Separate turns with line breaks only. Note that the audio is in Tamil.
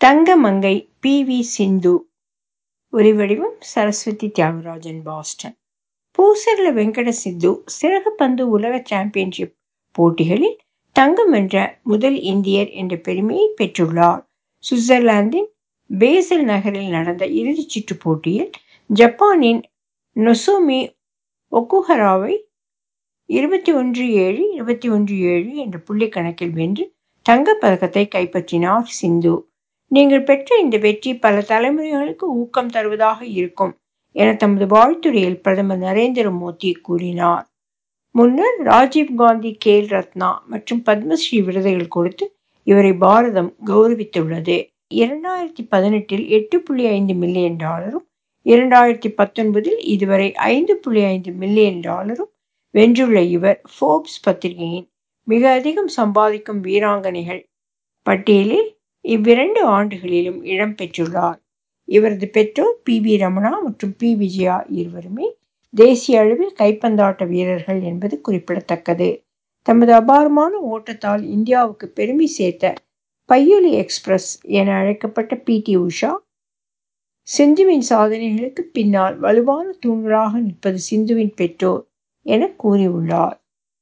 தங்கமங்கை பி வி சிந்து ஒலிவடிவம் சரஸ்வதி தியாகராஜன் பாஸ்டன் பூசர்ல வெங்கட சித்து சிறகுப்பந்து உலக சாம்பியன்ஷிப் போட்டிகளில் தங்கம் வென்ற முதல் இந்தியர் என்ற பெருமையை பெற்றுள்ளார் சுவிட்சர்லாந்தின் பேசல் நகரில் நடந்த இறுதிச் சுற்று போட்டியில் ஜப்பானின் நொசோமி ஒக்குஹராவை இருபத்தி ஒன்று ஏழு இருபத்தி ஒன்று ஏழு என்ற புள்ளி கணக்கில் வென்று தங்கப்பதக்கத்தை கைப்பற்றினார் சிந்து நீங்கள் பெற்ற இந்த வெற்றி பல தலைமுறைகளுக்கு ஊக்கம் தருவதாக இருக்கும் என தமது வாழ்த்துறையில் பிரதமர் நரேந்திர மோடி கூறினார் முன்னர் ராஜீவ் காந்தி கேல் ரத்னா மற்றும் பத்மஸ்ரீ விருதுகள் கொடுத்து இவரை பாரதம் கௌரவித்துள்ளது இரண்டாயிரத்தி பதினெட்டில் எட்டு புள்ளி ஐந்து மில்லியன் டாலரும் இரண்டாயிரத்தி பத்தொன்பதில் இதுவரை ஐந்து புள்ளி ஐந்து மில்லியன் டாலரும் வென்றுள்ள இவர் ஃபோர்ப்ஸ் பத்திரிகையின் மிக அதிகம் சம்பாதிக்கும் வீராங்கனைகள் பட்டியலில் இவ்விரண்டு ஆண்டுகளிலும் இடம் பெற்றுள்ளார் இவரது பெற்றோர் பி வி ரமணா மற்றும் பி விஜயா இருவருமே தேசிய அளவில் கைப்பந்தாட்ட வீரர்கள் என்பது குறிப்பிடத்தக்கது தமது அபாரமான ஓட்டத்தால் இந்தியாவுக்கு பெருமை சேர்த்த பையொலி எக்ஸ்பிரஸ் என அழைக்கப்பட்ட பி டி உஷா சிந்துவின் சாதனைகளுக்கு பின்னால் வலுவான தூண்களாக நிற்பது சிந்துவின் பெற்றோர் என கூறியுள்ளார்